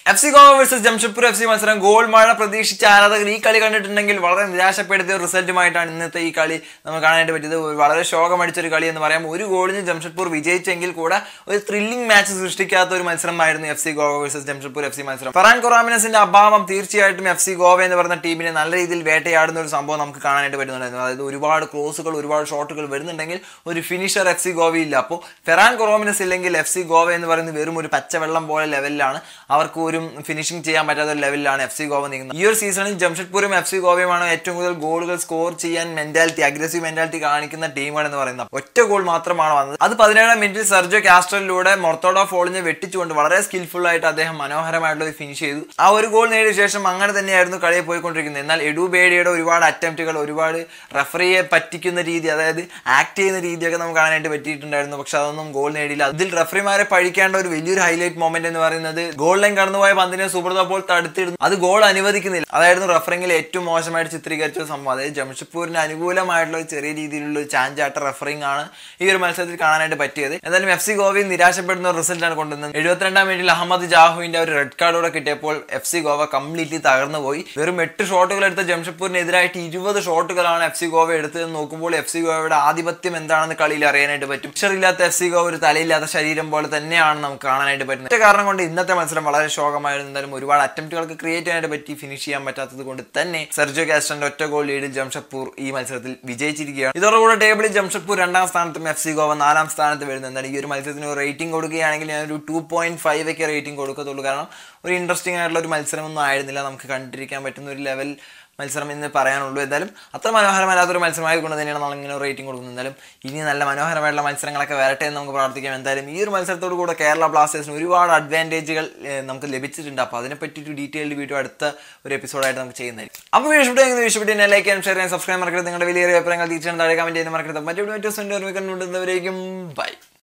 F C Goa versus Jamshedpur F C മത്സരം goal മഴ പ്രതീക്ഷിച്ച ആരാധകർ ഈ കളി കണ്ടിട്ടുണ്ടെങ്കിൽ വളരെ നിരാശപ്പെടുത്തിയ റിസൾട്ടുമായിട്ടാണ് ഇന്നത്തെ ഈ കളി നമുക്ക് കാണാനായിട്ട് പറ്റിയത് വളരെ ശോകമടിച്ചൊരു കളി എന്ന് പറയാം ഒരു ഗോളിന് ജംഷഡ്പൂർ വിജയിച്ചെങ്കിൽ കൂടെ ഒരു ത്രില്ലിംഗ് മാച്ച് സൃഷ്ടിക്കാത്ത ഒരു മത്സരമായിരുന്നു F C Goa versus Jamshedpur F C മത്സരം ഫറാൻ കൊറാമിനസിന്റെ അഭാവം തീർച്ചയായിട്ടും എഫ് സി ഗോവ എന്ന് പറയുന്ന ടീമിനെ നല്ല രീതിയിൽ വേട്ടയാടുന്ന ഒരു സംഭവം നമുക്ക് കാണാനായിട്ട് പറ്റുന്നുണ്ടായിരുന്നു അതായത് ഒരുപാട് ക്രോസുകൾ ഒരുപാട് ഷോട്ടുകൾ വരുന്നുണ്ടെങ്കിൽ ഒരു ഫിനിഷർ എഫ് സി ഗോവയില്ല അപ്പോൾ ഫെറാൻ കൊറോമിനസ് ഇല്ലെങ്കിൽ എഫ് സി ഗോവ എന്ന് പറയുന്നത് വെറും ഒരു പച്ചവെള്ളം പോലെ ലെവലിലാണ് അവർക്ക് ഒരു ഫിനിഷിംഗ് ചെയ്യാൻ പറ്റാത്ത ഒരു ലെവലിലാണ് എഫ് സി ഗോവ നീങ്ങുന്നത് ഈ ഒരു സീസണിൽ ജംഷഡ്പൂരും എഫ് സി ഗോവയുമാണ് ഏറ്റവും കൂടുതൽ ഗോളുകൾ സ്കോർ ചെയ്യാൻ മെന്റാലിറ്റി അഗ്രസീവ് മെന്റാലിറ്റി കാണിക്കുന്ന ടീമാണ് എന്ന് പറയുന്നത് ഒറ്റ ഗോൾ മാത്രമാണ് വന്നത് അത് പതിനേഴാം മിനിറ്റിൽ സെർജോ കാസ്ട്രലിലൂടെ മൊർത്തോഡോ ഫോളിനെ വെട്ടിച്ചുകൊണ്ട് വളരെ സ്കിൽഫുൾ ആയിട്ട് അദ്ദേഹം മനോഹരമായിട്ടുള്ള ഒരു ഫിനിഷ് ചെയ്തു ആ ഒരു ഗോൾ നേടിയ ശേഷം അങ്ങനെ തന്നെയായിരുന്നു കളിയെ പോയിക്കൊണ്ടിരിക്കുന്നത് എന്നാൽ എഡു ബേഡിയുടെ ഒരുപാട് അറ്റംപ്റ്റുകൾ ഒരുപാട് റഫറിയെ പറ്റിക്കുന്ന രീതി അതായത് ആക്ട് ചെയ്യുന്ന രീതിയൊക്കെ നമുക്ക് കാണാനായിട്ട് പറ്റിയിട്ടുണ്ടായിരുന്നു പക്ഷെ അതൊന്നും ഗോൾ നേടിയില്ല അതിൽ റഫറിമാരെ പഴിക്കേണ്ട ഒരു വലിയൊരു ഹൈലൈറ്റ് മൊമെന്റ് എന്ന് പറയുന്നത് ഗോൾ ലൈൻ കടന്നുപോയ പന്തിനെ സൂപ്പർ അപ്പോൾ തടുത്തിടുന്നു അത് ഗോൾ അനുവദിക്കുന്നില്ല അതായിരുന്നു റഫറിംഗിൽ ഏറ്റവും മോശമായിട്ട് ചിത്രീകരിച്ച ഒരു സംഭവം അതായത് ജംഷഡ്പൂരിന് അനുകൂലമായിട്ടുള്ള ഒരു ചെറിയ രീതിയിലുള്ള ഒരു ചാഞ്ചാട്ട റഫറിംഗ് ആണ് ഈ ഒരു മത്സരത്തിൽ കാണാനായിട്ട് പറ്റിയത് എന്തായാലും എഫ് സി ഗോവയിൽ നിരാശപ്പെടുന്ന ഒരു റിസൾട്ടാണ് കൊണ്ടുവന്നത് എഴുപത്തിരണ്ടാം മിനിറ്റിൽ അഹമ്മദ് ജാഹുവിന്റെ ഒരു റെഡ് കാർഡോടെ കിട്ടിയപ്പോൾ എഫ് സി ഗോവ കംപ്ലീറ്റ്ലി തകർന്നു പോയി വെറും എട്ട് ഷോട്ടുകൾ എടുത്ത ജംഷഡ്പൂരിനെതിരായിട്ട് ഇരുപത് ഷോട്ടുകളാണ് എഫ് സി ഗോവ എടുത്തതെന്ന് നോക്കുമ്പോൾ എഫ് സി ഗോവയുടെ ആധിപത്യം എന്താണെന്ന് കളിയിൽ അറിയാനായിട്ട് പറ്റും ഇല്ലാത്ത എഫ് സി ഗോവ ഒരു തലയില്ലാത്ത ശരീരം പോലെ തന്നെയാണ് നമുക്ക് കാണാനായിട്ട് പറ്റുന്നത് ഒറ്റ കാരണം കൊണ്ട് ഇന്നത്തെ മത്സരം വളരെ ശോകമായിരുന്നു എന്തായാലും ഒരുപാട് അറ്റംപ്റ്റുകൾക്ക് ക്രിയേറ്റ് ചെയ്യാനായിട്ട് പറ്റി ഫിനിഷ് ചെയ്യാൻ പറ്റാത്തത് കൊണ്ട് തന്നെ സെർജോ കാസ്റ്റന്റെ ഒറ്റ ഗോൾ ലീഡിൽ ജംഷഡ്പൂർ ഈ മത്സരത്തിൽ വിജയിച്ചിരിക്കുകയാണ് ഇതോടുകൂടെ ടേബിളിൽ ജംഷഡ്പൂർ രണ്ടാം സ്ഥാനത്തും എഫ് സി ഗോവ നാലാം സ്ഥാനത്ത് വരുന്നത് എന്താണ് ഈ ഒരു മത്സരത്തിന് ഒരു റേറ്റിംഗ് കൊടുക്കുകയാണെങ്കിൽ ഞാനൊരു ടു പോയിന്റ് ഫൈവ് ഒക്കെ റേറ്റിംഗ് കൊടുക്കത്തുള്ളൂ കാരണം ഒരു ഇൻട്രസ്റ്റിംഗ് ആയിട്ടുള്ള ഒരു മത്സരമൊന്നും ആയിരുന്നില്ല നമുക്ക് കണ്ടിരിക്കാൻ പറ്റുന്ന ഒരു ലെവൽ മത്സരം എന്ന് പറയാനുള്ളൂ എന്തായാലും അത്ര മനോഹരമല്ലാത്തൊരു മത്സരമായതുകൊണ്ട് തന്നെയാണ് നമ്മൾ ഇങ്ങനെ റേറ്റിംഗ് കൊടുക്കുന്നത് എന്തായാലും ഇനി നല്ല മനോഹരമായിട്ടുള്ള മത്സരങ്ങളൊക്കെ വരട്ടെ എന്ന് നമുക്ക് പ്രാർത്ഥിക്കാം എന്തായാലും ഈ ഒരു മത്സരത്തോട് കൂടെ കേരള ബ്ലാസ്റ്റേഴ്സിന് ഒരുപാട് അഡ്വാൻറ്റേജുകൾ നമുക്ക് ലഭിച്ചിട്ടുണ്ട് അപ്പോൾ അതിനെ പറ്റിയിട്ട് ഡീറ്റെയിൽഡ് വീഡിയോ അടുത്ത ഒരു എപ്പിസോഡായിട്ട് നമുക്ക് ചെയ്യുന്നതായിരിക്കും അപ്പോൾ ഇഷ്ടപ്പെട്ടെങ്കിൽ ഇഷ്ടപ്പെട്ട് എന്നെ ലൈക്ക് ചെയ്യാൻ ഷെയർ ചെയ്യാൻ സബ്സ്ക്രൈബ് മറക്കരുത് നിങ്ങളുടെ വലിയ അഭിപ്രായങ്ങൾ തീർച്ചയായും താഴെ കമൻറ്റ് ചെയ്യുന്ന മറക്കരുത് മറ്റു മറ്റു സെൻറ്റർ കണ്ടുകൊണ്ടുവരേക്കും ബൈ